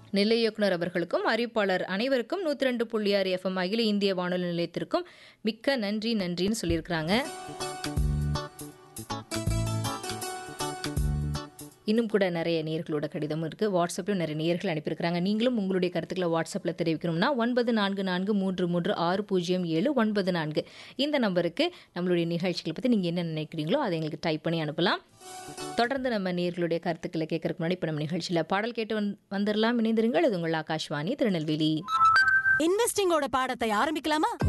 நிலை இயக்குனர் அவர்களுக்கும் அறிவிப்பாளர் அனைவருக்கும் நூற்றி ரெண்டு புள்ளி ஆறு எஃப்எம் அகில இந்திய வானொலி நிலையத்திற்கும் மிக்க நன்றி நன்றின்னு சொல்லியிருக்கிறாங்க இன்னும் கூட நிறைய நேர்களோட கடிதமும் இருக்குது வாட்ஸ்அப்லையும் நிறைய நேர்கள் அனுப்பியிருக்கிறாங்க நீங்களும் உங்களுடைய கருத்துக்களை வாட்ஸ்அப்பில் தெரிவிக்கணும்னா ஒன்பது நான்கு நான்கு மூன்று மூன்று ஆறு பூஜ்ஜியம் ஏழு ஒன்பது நான்கு இந்த நம்பருக்கு நம்மளுடைய நிகழ்ச்சிகளை பற்றி நீங்கள் என்ன நினைக்கிறீங்களோ அதை எங்களுக்கு டைப் பண்ணி அனுப்பலாம் தொடர்ந்து நம்ம நேர்களுடைய கருத்துக்களை கேட்கறதுக்கு முன்னாடி இப்போ நம்ம நிகழ்ச்சியில் பாடல் கேட்டு வந் வந்துடலாம் இணைந்திருங்கள் இது உங்கள் ஆகாஷ்வாணி திருநெல்வேலி இன்வெஸ்டிங்கோட பாடத்தை ஆரம்பிக்கலாமா